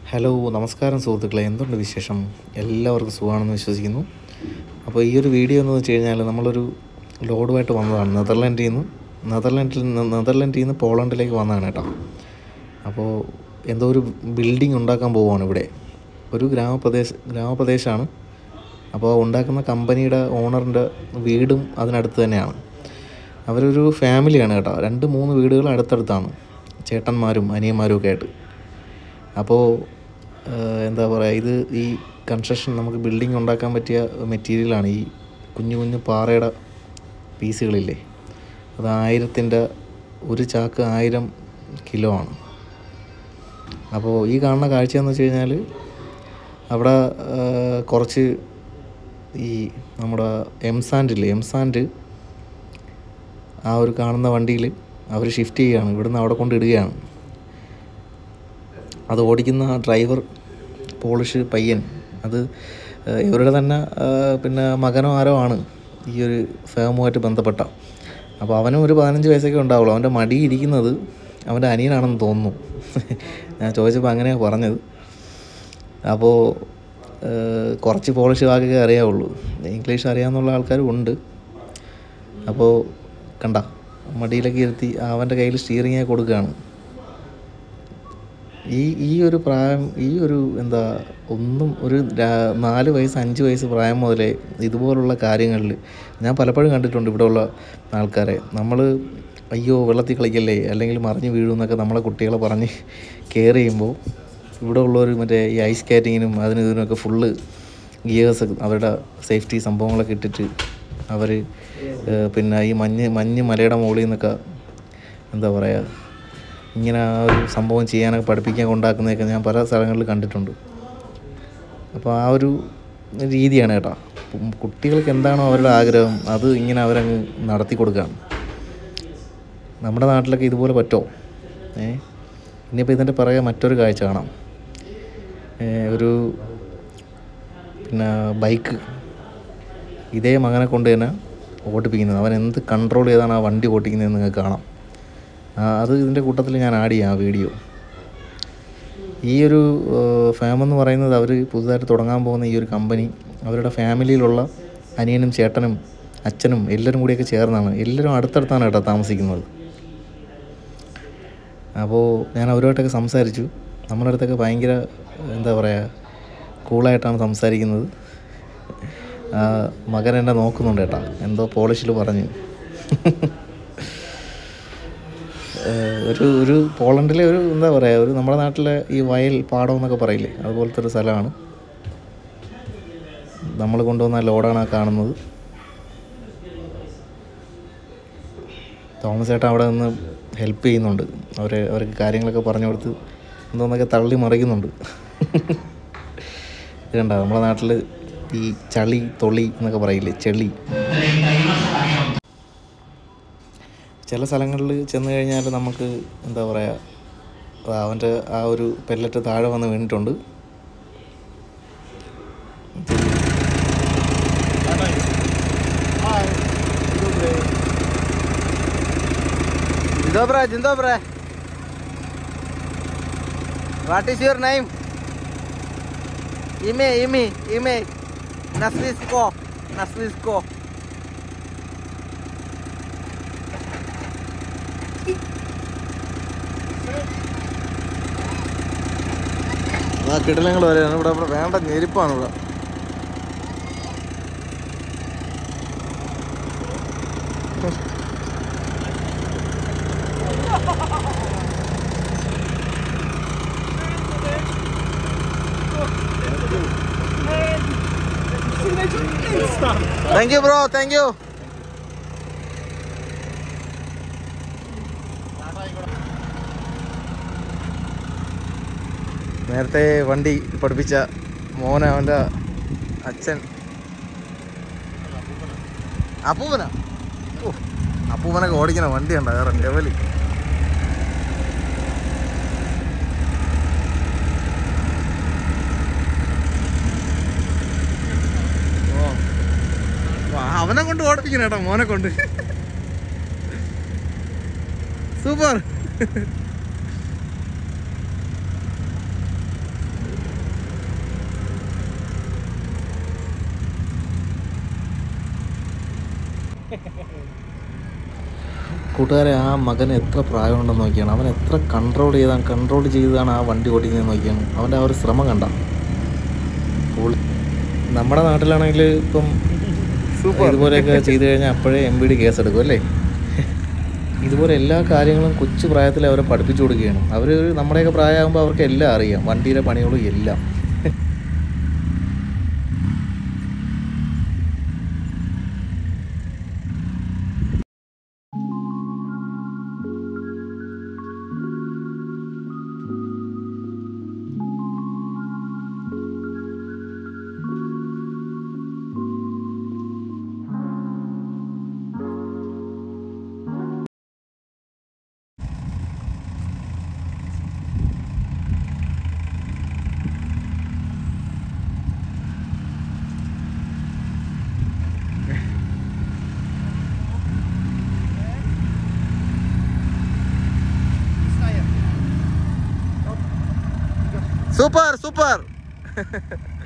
Hello നമസ്കാരം സുഹൃത്തുക്കളെ എന്തുണ്ട് വിശേഷം എല്ലാവർക്കും സുഖമാണെന്ന് വിശ്വസിക്കുന്നു അപ്പോൾ ഈ ഒരു വീഡിയോ എന്ന് വെച്ച് കഴിഞ്ഞാൽ നമ്മളൊരു ലോഡുമായിട്ട് വന്നതാണ് നെതർലാൻഡിൽ നിന്ന് നെതർലാൻഡിൽ നിന്ന് നെതർലാൻഡിൽ നിന്ന് പോളണ്ടിലേക്ക് വന്നതാണ് കേട്ടോ അപ്പോൾ എന്തോ ഒരു ബിൽഡിംഗ് ഉണ്ടാക്കാൻ പോവുകയാണ് ഇവിടെ ഒരു ഗ്രാമപ്രദേശ ഗ്രാമപ്രദേശമാണ് അപ്പോൾ ഉണ്ടാക്കുന്ന കമ്പനിയുടെ ഓണറിൻ്റെ വീടും അതിനടുത്ത് തന്നെയാണ് അവരൊരു ഫാമിലിയാണ് കേട്ടോ രണ്ട് മൂന്ന് വീടുകൾ അടുത്തടുത്താണ് ചേട്ടന്മാരും അനിയന്മാരും ഒക്കെ ആയിട്ട് അപ്പോൾ എന്താ പറയുക ഇത് ഈ കൺസ്ട്രക്ഷൻ നമുക്ക് ബിൽഡിംഗ് ഉണ്ടാക്കാൻ പറ്റിയ മെറ്റീരിയലാണ് ഈ കുഞ്ഞു കുഞ്ഞു പാറയുടെ പീസുകളില്ലേ അത് ആയിരത്തിൻ്റെ ഒരു ചാക്ക് ആയിരം കിലോ ആണ് അപ്പോൾ ഈ കാണുന്ന കാഴ്ച എന്ന് വെച്ച് കഴിഞ്ഞാൽ അവിടെ ആ, കുറച്ച് ഈ നമ്മുടെ എംസാൻഡില്ലേ എംസാൻഡ് ആ ഒരു കാണുന്ന വണ്ടിയിൽ അവർ ഷിഫ്റ്റ് ചെയ്യുകയാണ് ഇവിടുന്ന് അവിടെ കൊണ്ട് ഇടുകയാണ് അത് ഓടിക്കുന്ന ആ ഡ്രൈവർ പോളിഷ് പയ്യൻ അത് ആ, ഇവരുടെ തന്നെ ആ, പിന്നെ മകനോ ആരോ ആണ് ഈ ഒരു ഫേമുമായിട്ട് ബന്ധപ്പെട്ട അപ്പോൾ അവനും ഒരു പതിനഞ്ച് വയസ്സൊക്കെ ഉണ്ടാവുള്ളൂ അവൻ്റെ മടി ഇരിക്കുന്നത് അവൻ്റെ അനിയനാണെന്ന് തോന്നുന്നു ഞാൻ ചോദിച്ചപ്പോൾ അങ്ങനെയാണ് പറഞ്ഞത് അപ്പോൾ ഏഹ്, കുറച്ച് പോളിഷ് വാക്കൊക്കെ അറിയാവുള്ളൂ ഇംഗ്ലീഷ് അറിയാമെന്നുള്ള ആൾക്കാരും ഉണ്ട് അപ്പോൾ കണ്ട മടിയിലൊക്കെ ഇരുത്തി അവൻ്റെ കയ്യിൽ സ്റ്റിയറിങ് കൊടുക്കുകയാണ് ഈ ഈ ഒരു പ്രായം ഈ ഒരു എന്താ ഒന്നും ഒരു രാ- നാല് വയസ്സ് അഞ്ച് വയസ്സ് പ്രായം മുതലേ ഇതുപോലുള്ള കാര്യങ്ങളിൽ ഞാൻ പലപ്പോഴും കണ്ടിട്ടുണ്ട് ഇവിടെയുള്ള ആൾക്കാരെ നമ്മൾ അയ്യോ വെള്ളത്തിൽ കളിക്കല്ലേ അല്ലെങ്കിൽ മറിഞ്ഞ് വീഴും എന്നൊക്കെ നമ്മളെ കുട്ടികളെ പറഞ്ഞ് കെയർ ചെയ്യുമ്പോൾ ഇവിടെ ഉള്ളവർ മറ്റേ ഈ ഐസ് സ്കേറ്റിങ്ങിനും അതിനും ഇതിനൊക്കെ ഫുള്ള് ഗിയേഴ്സ് അവരുടെ സേഫ്റ്റി സംഭവങ്ങളൊക്കെ ഇട്ടിട്ട് അവർ പിന്നെ ഈ മഞ്ഞ് മഞ്ഞ് മലയുടെ മുകളിൽ നിന്നൊക്കെ എന്താ പറയുക ഇങ്ങനെ ആ ഒരു സംഭവം ചെയ്യാനൊക്കെ പഠിപ്പിക്കാൻ കൊണ്ടാക്കുന്നതൊക്കെ ഞാൻ പല സ്ഥലങ്ങളിൽ കണ്ടിട്ടുണ്ട് അപ്പോൾ ആ ഒരു രീതിയാണ് കേട്ടോ ഉം കുട്ടികൾക്ക് എന്താണോ അവരുടെ ആഗ്രഹം അത് ഇങ്ങനെ അവരങ്ങ് നടത്തി കൊടുക്കുകയാണ് നമ്മുടെ നാട്ടിലൊക്കെ ഇതുപോലെ പറ്റുമോ ഏ ഇനിയിപ്പോൾ ഇതിൻ്റെ പിറകെ മറ്റൊരു കാഴ്ച കാണാം ഏ, ഒരു പിന്നെ ബൈക്ക് ഇതേ മകനെ കൊണ്ട് തന്നെ ഓടിപ്പിക്കുന്നത് അവൻ എന്ത് കൺട്രോൾ ചെയ്താണ് ആ വണ്ടി ഓടിക്കുന്നതെന്ന് നിങ്ങൾക്ക് കാണാം ആ, അത് ഇതിൻ്റെ കൂട്ടത്തിൽ ഞാൻ ആഡ് ചെയ്യാം ആ വീഡിയോ ഈ ഒരു ഫാം എന്ന് പറയുന്നത് അവർ പുതുതായിട്ട് തുടങ്ങാൻ പോകുന്ന ഈ ഒരു കമ്പനി അവരുടെ ഫാമിലിയിലുള്ള അനിയനും ചേട്ടനും അച്ഛനും എല്ലാവരും കൂടിയൊക്കെ ചേർന്നാണ് എല്ലാവരും അടുത്തടുത്താണ് കേട്ടോ താമസിക്കുന്നത് അപ്പോൾ ഞാൻ അവരുമായിട്ടൊക്കെ സംസാരിച്ചു നമ്മുടെ അടുത്തൊക്കെ ഭയങ്കര എന്താ പറയുക കൂളായിട്ടാണ് സംസാരിക്കുന്നത് ആ, മകൻ എന്നെ നോക്കുന്നുണ്ട് കേട്ടോ എന്തോ പോളിഷിൽ പറഞ്ഞു ഏഹ് ഒരു ഒരു പോളണ്ടിലെ ഒരു എന്താ പറയുക ഒരു നമ്മുടെ നാട്ടിലെ ഈ വയൽ പാടം എന്നൊക്കെ പറയില്ലേ അതുപോലത്തെ ഒരു സ്ഥലമാണ് നമ്മൾ കൊണ്ടുവന്ന ലോഡാണ് ആ കാണുന്നത് തോമസ് ചേട്ടൻ അവിടെ നിന്ന് ഹെൽപ്പ് ചെയ്യുന്നുണ്ട് അവരെ അവർക്ക് കാര്യങ്ങളൊക്കെ പറഞ്ഞു കൊടുത്ത് എന്തോന്നൊക്കെ തള്ളി മറിക്കുന്നുണ്ട് ഇത് കണ്ട നമ്മുടെ നാട്ടിൽ ഈ ചളി തൊളി എന്നൊക്കെ പറയില്ലേ ചെളി ചില സ്ഥലങ്ങളിൽ ചെന്ന് കഴിഞ്ഞാൽ നമുക്ക് എന്താ പറയുക അവൻ്റെ ആ ഒരു പെല്ലറ്റ് താഴെ വന്ന് വീണിട്ടുണ്ട് Dzień dobry, dzień dobry. What is your name? Imię, imię, imię. Nazwisko, nazwisko. ആ കിടലങ്ങൾ വരെയാണ് ഇവിടെ ഇവിടെ വേണ്ട ഞെരിപ്പാണ് ഇവിടെ Thank you, bro. Thank you. നേരത്തെ വണ്ടി പഠിപ്പിച്ച മോനെ അവൻ്റെ അച്ഛൻ അപ്പൂപ്പനാ ഓ, അപ്പൂപ്പനൊക്കെ ഓടിക്കുന്ന വണ്ടിയുണ്ട് വേറെ ലെവല് ഓ. വാ, അവനെ കൊണ്ട് ഓടിപ്പിക്കണം കേട്ടോ മോനെ കൊണ്ട് സൂപ്പർ കൂട്ടുകാരെ ആ മകന് എത്ര പ്രായമുണ്ടെന്ന് നോക്കിയാണ് അവൻ എത്ര കൺട്രോൾ ചെയ്താണ് കൺട്രോൾ ചെയ്താണ് ആ വണ്ടി ഓടിക്കുന്നത് നോക്കിയാണ് അവൻ്റെ ആ ഒരു ശ്രമം കണ്ട നമ്മുടെ നാട്ടിലാണെങ്കിൽ ഇപ്പം ഇതുപോലെയൊക്കെ ചെയ്തു കഴിഞ്ഞാൽ അപ്പോഴേ എം ബി ഡി കേസ് എടുക്കും അല്ലേ ഇതുപോലെ എല്ലാ കാര്യങ്ങളും കൊച്ചു പ്രായത്തിൽ അവരെ പഠിപ്പിച്ചു കൊടുക്കുകയാണ് അവർ നമ്മുടെയൊക്കെ പ്രായമാകുമ്പോൾ അവർക്ക് എല്ലാം അറിയാം വണ്ടിയുടെ പണികളും എല്ലാം Super, super.